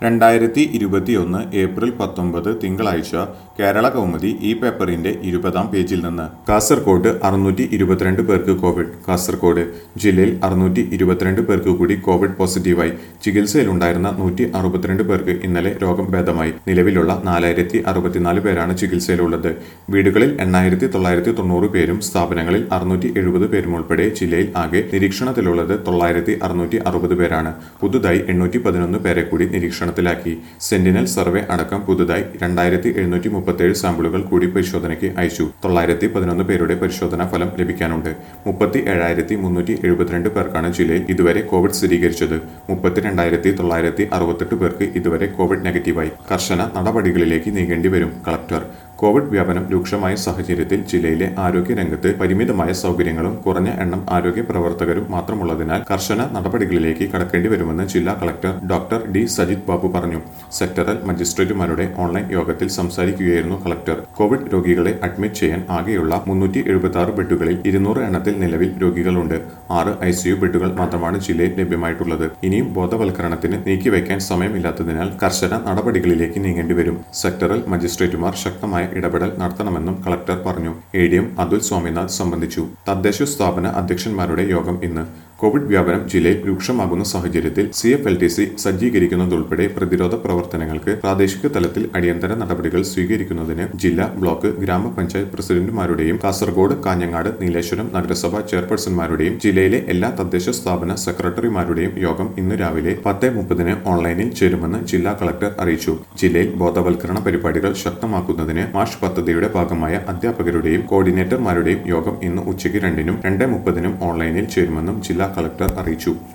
രണ്ടായിരത്തി ഇരുപത്തിയൊന്ന് ഏപ്രിൽ പത്തൊമ്പത് തിങ്കളാഴ്ച കേരള കൗമുദി ഈ പേപ്പറിന്റെ ഇരുപതാം പേജിൽ നിന്ന് കാസർകോട് അറുന്നൂറ്റി ഇരുപത്തിരണ്ട് പേർക്ക് കോവിഡ് കാസർകോട് ജില്ലയിൽ അറുന്നൂറ്റി ഇരുപത്തിരണ്ട് പേർക്ക് കൂടി കോവിഡ് പോസിറ്റീവായി ചികിത്സയിലുണ്ടായിരുന്ന നൂറ്റി അറുപത്തിരണ്ട് പേർക്ക് ഇന്നലെ രോഗം ഭേദമായി നിലവിലുള്ള നാലായിരത്തി അറുപത്തിനാല് പേരാണ് ചികിത്സയിലുള്ളത് വീടുകളിൽ എണ്ണായിരത്തി തൊള്ളായിരത്തി തൊണ്ണൂറ് പേരും സ്ഥാപനങ്ങളിൽ അറുന്നൂറ്റി എഴുപത് പേരും ഉൾപ്പെടെ ജില്ലയിൽ ആകെ നിരീക്ഷണത്തിലുള്ളത് തൊള്ളായിരത്തി അറുന്നൂറ്റി അറുപത് പേരാണ് പുതുതായി എണ്ണൂറ്റി പതിനൊന്ന് പേരെ കൂടി നിരീക്ഷണത്തിലാക്കി സെന്റിനൽ സർവേ അടക്കം പുതുതായി രണ്ടായിരത്തി എഴുന്നൂറ്റി മുപ്പത്തേഴ് സാമ്പിളുകൾ കൂടി പരിശോധനയ്ക്ക് അയച്ചു തൊള്ളായിരത്തി പതിനൊന്ന് പേരുടെ പരിശോധനാ ഫലം ലഭിക്കാനുണ്ട് മുപ്പത്തി ഏഴായിരത്തി മുന്നൂറ്റി എഴുപത്തിരണ്ട് പേർക്കാണ് ജില്ലയിൽ ഇതുവരെ കോവിഡ് സ്ഥിരീകരിച്ചത് മുപ്പത്തിരണ്ടായിരത്തി തൊള്ളായിരത്തി അറുപത്തെട്ട് പേർക്ക് ഇതുവരെ കോവിഡ് നെഗറ്റീവായി കർശന നടപടികളിലേക്ക് നീങ്ങേണ്ടി വരും കളക്ടർ കോവിഡ് വ്യാപനം രൂക്ഷമായ സാഹചര്യത്തിൽ ജില്ലയിലെ ആരോഗ്യ രംഗത്ത് പരിമിതമായ സൗകര്യങ്ങളും കുറഞ്ഞ എണ്ണം ആരോഗ്യ പ്രവർത്തകരും മാത്രമുള്ളതിനാൽ കർശന നടപടികളിലേക്ക് കടക്കേണ്ടി വരുമെന്ന് ജില്ലാ collector doctor D Sajith Babu പറഞ്ഞു സെക്ടറൽ മജിസ്ട്രേറ്റുമാരുടെ ഓൺലൈൻ യോഗത്തിൽ സംസാരിക്കുകയായിരുന്നു കളക്ടർ കോവിഡ് രോഗികളെ അഡ്മിറ്റ് ചെയ്യാൻ ആകെയുള്ള മുന്നൂറ്റി എഴുപത്തി ആറ് ബെഡുകളിൽ ഇരുന്നൂറ് എണ്ണത്തിൽ നിലവിൽ രോഗികളുണ്ട് ആറ് ഐ സിയു ബെഡുകൾ മാത്രമാണ് ജില്ലയിൽ ലഭ്യമായിട്ടുള്ളത് ഇനിയും ബോധവൽക്കരണത്തിന് നീക്കിവെക്കാൻ സമയമില്ലാത്തതിനാൽ കർശന നടപടികളിലേക്ക് നീങ്ങേണ്ടി വരും സെക്ടറൽ മജിസ്ട്രേറ്റുമാർ ശക്തമായ ഇടപെടൽ നടത്തണമെന്നും കളക്ടർ പറഞ്ഞു A D M Athul Swaminath സംബന്ധിച്ചു തദ്ദേശ സ്ഥാപന അധ്യക്ഷന്മാരുടെ യോഗം ഇന്ന് കോവിഡ് വ്യാപനം ജില്ലയിൽ രൂക്ഷമാകുന്ന സാഹചര്യത്തിൽ C F L T C സജ്ജീകരിക്കുന്നതുൾപ്പെടെ പ്രതിരോധ പ്രവർത്തനങ്ങൾക്ക് പ്രാദേശിക തലത്തിൽ അടിയന്തര നടപടികൾ സ്വീകരിക്കുന്നതിന് ജില്ലാ ബ്ലോക്ക് ഗ്രാമപഞ്ചായത്ത് പ്രസിഡന്റുമാരുടെയും കാസർഗോഡ് കാഞ്ഞങ്ങാട് നീലേശ്വരം നഗരസഭ ചെയർപേഴ്സൺമാരുടെയും ജില്ലയിലെ എല്ലാ തദ്ദേശ സ്ഥാപന സെക്രട്ടറിമാരുടെയും യോഗം ഇന്ന് രാവിലെ പത്ത് മുപ്പതിന് ഓൺലൈനിൽ ചേരുമെന്ന് ജില്ലാ കളക്ടർ അറിയിച്ചു ജില്ലയിൽ ബോധവൽക്കരണ പരിപാടികൾ ശക്തമാക്കുന്നതിന് മാഷ് പദ്ധതിയുടെ ഭാഗമായ അധ്യാപകരുടെയും കോർഡിനേറ്റർമാരുടെയും യോഗം ഇന്ന് ഉച്ചയ്ക്ക് രണ്ടിനും രണ്ട് മുപ്പതിനും ഓൺലൈനിൽ ചേരുമെന്നും ജില്ലാ കളക്ടർ അറിയിച്ചു